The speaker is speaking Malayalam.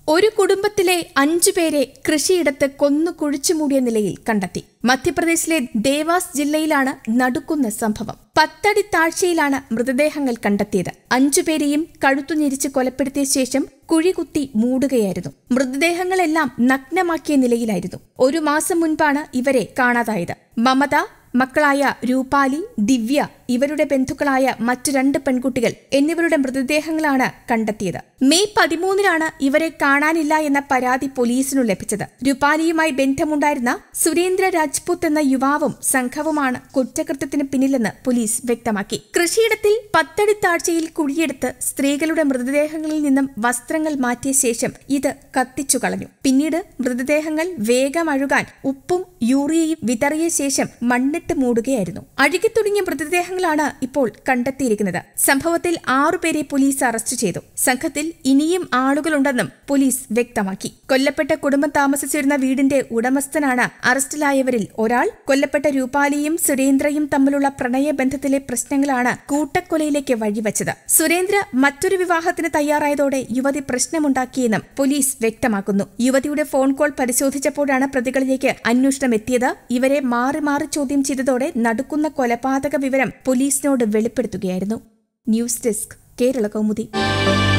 ഒരു കുടുംബത്തിലെ അഞ്ചുപേരെ കൃഷിയിടത്ത് കൊന്നു കുഴിച്ചുമൂടിയ നിലയിൽ കണ്ടെത്തി മധ്യപ്രദേശിലെ ദേവാസ് ജില്ലയിലാണ് നടുക്കുന്ന സംഭവം പത്തടി താഴ്ചയിലാണ് മൃതദേഹങ്ങൾ കണ്ടെത്തിയത് അഞ്ചുപേരെയും കഴുത്തു ഞെരിച്ച് കൊലപ്പെടുത്തിയ ശേഷം കുഴികുത്തി മൂടുകയായിരുന്നു മൃതദേഹങ്ങളെല്ലാം നഗ്നമാക്കിയ നിലയിലായിരുന്നു ഒരു മാസം മുൻപാണ് ഇവരെ കാണാതായത് മമത മക്കളായ രൂപാലി ദിവ്യ ഇവരുടെ ബന്ധുക്കളായ മറ്റു രണ്ട് പെൺകുട്ടികൾ എന്നിവരുടെ മൃതദേഹങ്ങളാണ് കണ്ടെത്തിയത് മെയ് പതിമൂന്നിനാണ് ഇവരെ കാണാനില്ല എന്ന പരാതി പോലീസിനു ലഭിച്ചത് രൂപാലിയുമായി ബന്ധമുണ്ടായിരുന്ന സുരേന്ദ്ര രാജ്പുത്ത് എന്ന യുവാവും സംഘവുമാണ് കുറ്റകൃത്യത്തിന് പിന്നിലെന്ന് പോലീസ് വ്യക്തമാക്കി കൃഷിയിടത്തിൽ പത്തടി താഴ്ചയിൽ കുഴിയെടുത്ത് സ്ത്രീകളുടെ മൃതദേഹങ്ങളിൽ നിന്നും വസ്ത്രങ്ങൾ മാറ്റിയ ശേഷം ഇത് കത്തിച്ചു കളഞ്ഞു പിന്നീട് മൃതദേഹങ്ങൾ വേഗം അഴുകാൻ ഉപ്പും യൂറിയയും വിതറിയ ശേഷം മണ്ണിട്ട് മൂടുകയായിരുന്നു അഴുകിത്തുടങ്ങിയ മൃതദേഹങ്ങളാണ് ഇപ്പോൾ കണ്ടെത്തിയിരിക്കുന്നത് സംഭവത്തിൽ ആറുപേരെ പോലീസ് അറസ്റ്റ് ചെയ്തു സംഘത്തിൽ ഇനിയും ആളുകളുണ്ടെന്നും പോലീസ് വ്യക്തമാക്കി കൊല്ലപ്പെട്ട കുടുംബം താമസിച്ചിരുന്ന വീടിന്റെ ഉടമസ്ഥനാണ് അറസ്റ്റിലായവരിൽ ഒരാൾ കൊല്ലപ്പെട്ട രൂപാലിയും സുരേന്ദ്രയും തമ്മിലുള്ള പ്രണയബന്ധത്തിലെ പ്രശ്നങ്ങളാണ് കൂട്ടക്കൊലയിലേക്ക് വഴിവെച്ചത് സുരേന്ദ്ര മറ്റൊരു വിവാഹത്തിന് തയ്യാറായതോടെ യുവതി പ്രശ്നമുണ്ടാക്കിയെന്നും പോലീസ് വ്യക്തമാക്കുന്നു യുവതിയുടെ ഫോൺ കോൾ പരിശോധിച്ചപ്പോഴാണ് പ്രതികളിലേക്ക് അന്വേഷണം എത്തിയത് ഇവരെ മാറി മാറി ചോദ്യം ചെയ്തതോടെ നടുക്കുന്ന കൊലപാതക വിവരം പോലീസിനോട് വെളിപ്പെടുത്തുകയായിരുന്നു ന്യൂസ് ഡെസ്ക് കേരള കൗമുദി